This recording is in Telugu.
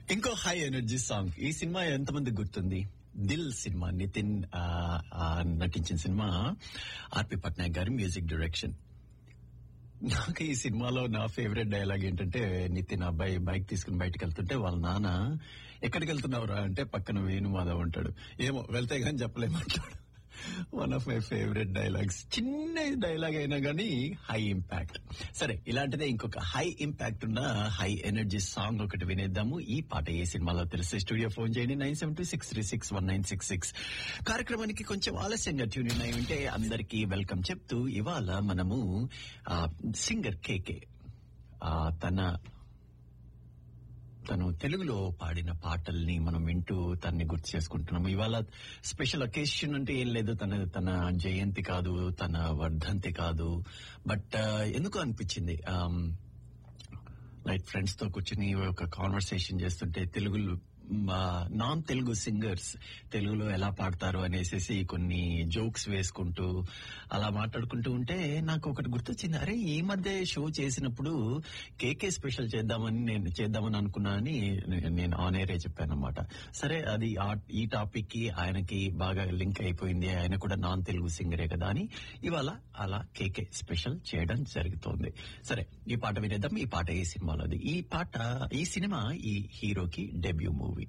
ఇంకో హై ఎనర్జీ సాంగ్ ఈ సినిమా ఎంతమంది గుర్తుంది దిల్ సినిమా నితిన్ ఆ, ఆ, నటించిన సినిమా ఆర్పి పట్నాయక్ గారి మ్యూజిక్ డైరెక్షన్ నాకు ఈ సినిమాలో నా ఫేవరెట్ డైలాగ్ ఏంటంటే నితిన్ అబ్బాయి బైక్ తీసుకుని బయటకు వెళ్తుంటే వాళ్ళ నాన్న ఎక్కడికి వెళ్తున్నావురా అంటే పక్కన వేణు మాధవ్ ఉంటాడు ఏమో వెళ్తే గాని చెప్పలేమంటాడు one of my favourite dialogues చిన్న డైలాగ్ అయినా గానీ హై ఇంపాక్ట్ సరే ఇలాంటిదే ఇంకొక హై ఇంపాక్ట్ ఉన్న హై ఎనర్జీ సాంగ్ ఒకటి వినేద్దాము ఈ పాట ఏ సినిమాలో తెలిసి స్టూడియో ఫోన్ చేయండి nine seven two six three six one nine six six కార్యక్రమానికి కొంచెం ఆలస్యంగా ట్యూన్ ఇన్ అయి ఉంటే అందరికీ వెల్కమ్ చెప్తూ ఇవాళ మనము సింగర్ కేకే తన తను తెలుగులో పాడిన పాటల్ని మనం వింటూ తన్ని గుర్తు చేసుకుంటున్నాము ఇవాళ స్పెషల్ అకేషన్ అంటే ఏం లేదు తన తన జయంతి కాదు తన వర్ధంతి కాదు బట్ ఎందుకు అనిపించింది లైక్ ఫ్రెండ్స్ తో కూర్చుని ఒక కాన్వర్సేషన్ చేస్తుంటే తెలుగు నాన్ తెలుగు సింగర్స్ తెలుగులో ఎలా పాడతారు అనేసి కొన్ని జోక్స్ వేసుకుంటూ అలా మాట్లాడుకుంటూ ఉంటే నాకు ఒకటి గుర్తొచ్చింది అరే ఈ మధ్య షో చేసినప్పుడు కేకే స్పెషల్ చేద్దామని నేను చేద్దామని అనుకున్నానని నేను ఆన్ ఎయిరే చెప్పాను అనమాట సరే అది ఆ- ఈ టాపిక్ కి ఆయనకి బాగా లింక్ అయిపోయింది ఆయన కూడా నాన్ తెలుగు సింగరే కదా అని ఇవాళ అలా కేకే స్పెషల్ చేయడం జరుగుతోంది సరే ఈ పాట వినేద్దాం ఈ పాట ఏ సినిమాలోది ఈ పాట ఈ సినిమా ఈ హీరోకి డెబ్యూ మూవీ